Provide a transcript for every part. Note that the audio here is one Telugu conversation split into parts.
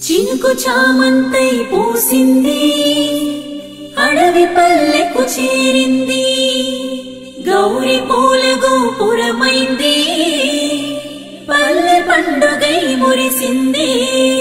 చినుకు చామంతై పూసింది అడవి పల్లెకు చేరింది గౌరి పూల గోపురమైంది పల్లె పండుగై మురిసింది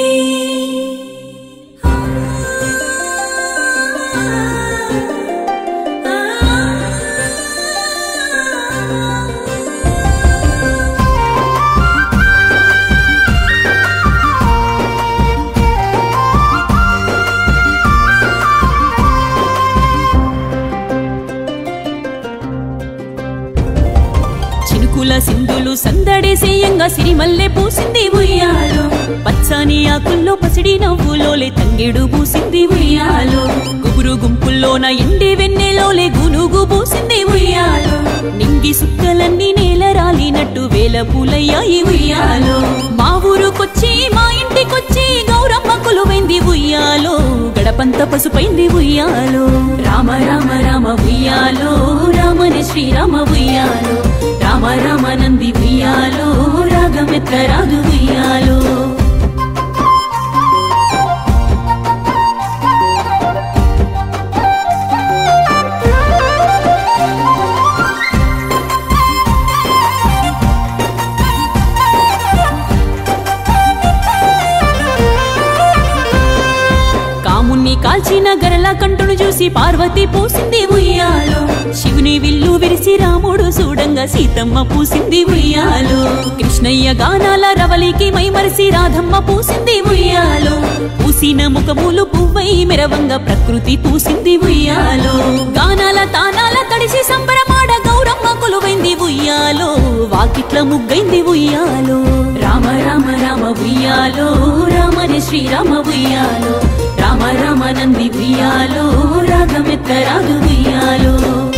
చినుకుల సింధులు సందడి సేయంగా సిరిమల్లె పూసింది ఉయ్యాలో పచ్చని ఆకుల్లో పసిడి నవ్వులోలే తంగెడు పూసింది ఉయ్యాలో గుబురు గుంపుల్లోన ఎండి వెన్నెలోలే గునుగు పూసింది ఉయ్యాలో నింగి సుక్కలన్నీ నేల రాలినట్టు వేల పూలయ్యాయి ఉయ్యాలో మా ఊరుకొచ్చి మా ఇంటికొచ్చి గౌరమ్మ కొలువైంది ఉయ్యాలో గడపంత పసుపైంది ఉయ్యాలో రామ రామ రామ ఉయ్యాలో రామని శ్రీరామ ఉయ్యాలో రామ రామ నంది ఉయ్యాలో రాగమెత్త రాదు ఉయ్యాలో కాముణ్ణి కాల్చిన గరల కంటును చూసి పార్వతి పూసింది ఉయ్యాలో శివుని విల్లు విరిసి రాముడు చూడంగా సీతమ్మ పూసింది ఉయ్యాలో కృష్ణయ్య గానాల రవలికి మైమరిసి రాధమ్మ పూసింది ఉయ్యాలో పూసిన ముఖములు పువ్వై మెరవంగా ప్రకృతి పూసింది ఉయ్యాలో గానాల తానాల తడిసి సంబరమాడ గౌరమ్మ కొలువైంది ఉయ్యాలో వాకిట్ల ముగ్గైంది ఉయ్యాలో రామ రామ రామ ఉయ్యాలో రామని శ్రీరామ ఉయ్యాలో రామ రామ నంది ఉయ్యాలో రాగమెత్త రాదు ఉయ్యాలో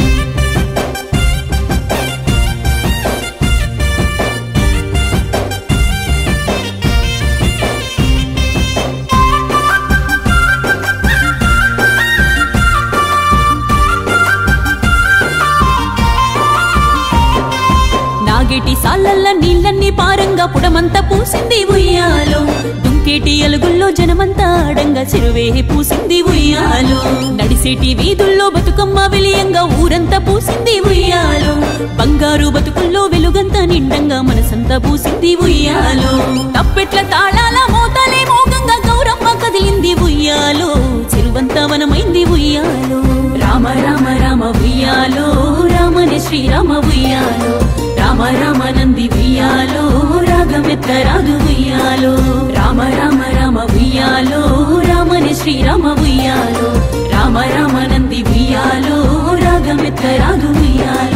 నాగేటి సాలల్ల నీళ్ళన్ని పారంగా పుడమంతా పూసింది ఉయ్యాలో దుంకేటి అలుగుల్లో జనమంతా ఆడంగా చెరువే పూసింది ఉయ్యాలో నడిసేటి వీధుల్లో బతుకమ్మ విలియంగా ఊరంతా పూసింది ఉయ్యాలో బంగారు బతుకుల్లో వెలుగంతా నిండంగా మనసంతా పూసింది ఉయ్యాలో తప్పెట్ల తాళాల మోతాలే మోగంగా గౌరమ్మ కదిలింది ఉయ్యాలో చెరువంతా వనమైంది ఉయ్యాలో రామ రామ రామ ఉయ్యాలో రామని శ్రీరామ ఉయ్యాలో రామ రామ నంది ఉయ్యాలో రాగమెత్త రాదు ఉయ్యాలో రామ రామ రామ ఉయ్యాలో రామని శ్రీరామ ఉయ్యాలో రామ రామ నంది ఉయ్యాలో రాగమెత్త రాదు ఉయ్యాలో